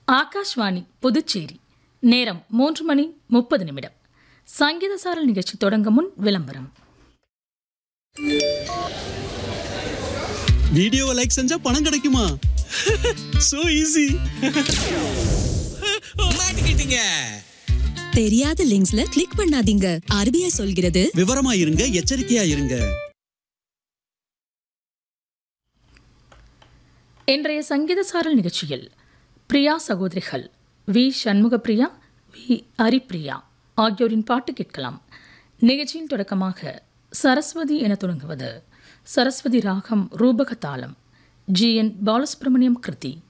ஆகாஷ்வாணி புதுச்சேரி நேரம் மூன்று மணி முப்பது நிமிடம் சங்கீத சாரல் நிகழ்ச்சி தொடங்க முன் விளம்பரம் வீடியோவை லைக் செஞ்சா பணம் கிடைக்குமா சோ ஈஸி மாட்டிக்கிட்டீங்க தெரியாத லிங்க்ஸ்ல கிளிக் பண்ணாதீங்க ஆர்பிஐ சொல்கிறது விவரமா இருங்க எச்சரிக்கையா இருங்க இன்றைய சங்கீத சாரல் நிகழ்ச்சியில் பிரியா சகோதரிகள் வி சண்முகப்பிரியா வி ஹரிப்பிரியா ஆகியோரின் பாட்டு கேட்கலாம் நிகழ்ச்சியின் தொடக்கமாக சரஸ்வதி என தொடங்குவது சரஸ்வதி ராகம் ரூபக தாளம் ஜி என் பாலசுப்ரமணியம் கிருதி